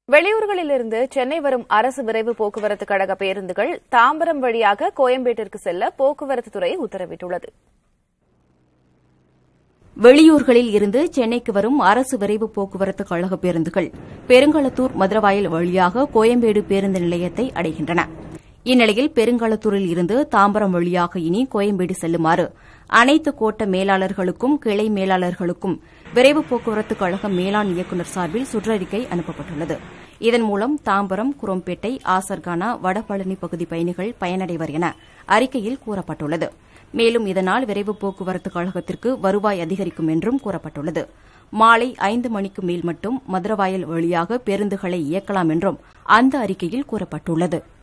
வெளியூர்களிலிருந்து சென்னை வரும் அரசு விரைவு போக்குவரத்து கழக பேருந்துகள் தாம்பரம் வழியாக கோயம்பேட்டிற்கு செல்ல போக்குவரத்து துறை உத்தரவிட்டுள்ளது வெளியூர்களில் இருந்து சென்னைக்கு வரும் அரசு விரைவு போக்குவரத்து கழக பேருந்துகள் பெருங்களத்தூர் மதுரவாயல் வழியாக கோயம்பேடு பேருந்து நிலையத்தை அடைகின்றன இந்நிலையில் பெருங்களத்தூரில் இருந்து தாம்பரம் வழியாக இனி கோயம்பேடு செல்லுமாறு அனைத்து கோட்ட மேலாளர்களுக்கும் கிளை மேலாளர்களுக்கும் விரைவு போக்குவரத்து கழக மேலாண் இயக்குநர் சார்பில் சுற்றறிக்கை அனுப்பப்பட்டுள்ளது இதன் மூலம் தாம்பரம் குரோம்பேட்டை ஆசர்கானா வடபழனி பகுதி பயணிகள் பயனடைவர் என அறிக்கையில் கூறப்பட்டுள்ளது மேலும் இதனால் விரைவு போக்குவரத்து கழகத்திற்கு வருவாய் அதிகரிக்கும் என்றும் கூறப்பட்டுள்ளது மாலை ஐந்து மணிக்கு மேல் மட்டும் மதுரவாயல் வழியாக பேருந்துகளை இயக்கலாம் என்றும் அந்த அறிக்கையில் கூறப்பட்டுள்ளது